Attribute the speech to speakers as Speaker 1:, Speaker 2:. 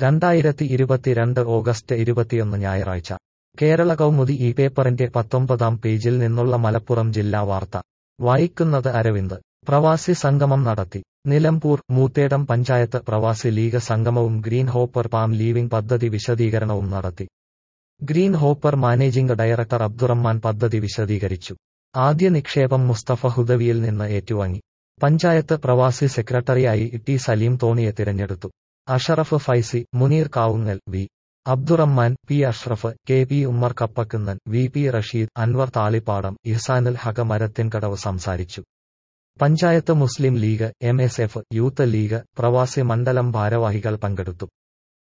Speaker 1: രണ്ടായിരത്തി ഇരുപത്തിരണ്ട് ഓഗസ്റ്റ് ഇരുപത്തിയൊന്ന് ഞായറാഴ്ച കേരള കൗമുദി ഈ പേപ്പറിന്റെ പത്തൊമ്പതാം പേജിൽ നിന്നുള്ള മലപ്പുറം ജില്ലാ വാർത്ത വായിക്കുന്നത് അരവിന്ദ് പ്രവാസി സംഗമം നടത്തി നിലമ്പൂർ മൂത്തേടം പഞ്ചായത്ത് പ്രവാസി ലീഗ് സംഗമവും ഗ്രീൻ ഹോപ്പർ പാം ലീവിംഗ് പദ്ധതി വിശദീകരണവും നടത്തി green hopper managing director Abdurahman പദ്ധതി വിശദീകരിച്ചു ആദ്യ നിക്ഷേപം മുസ്തഫ ഹുദവിയിൽ നിന്ന് ഏറ്റുവാങ്ങി പഞ്ചായത്ത് പ്രവാസി സെക്രട്ടറിയായി ടി സലീം തോണിയെ തിരഞ്ഞെടുത്തു Ashraf Faizy Muneer Kavungal V Abdurahman P Ashraf K P Ummer Kappakunnan V P Rasheed Anwar Thalippadam Ihsanul Haqq Marathinkadavu സംസാരിച്ചു panchayat Muslim League M S F youth league പ്രവാസി മണ്ഡലം ഭാരവാഹികൾ പങ്കെടുത്തു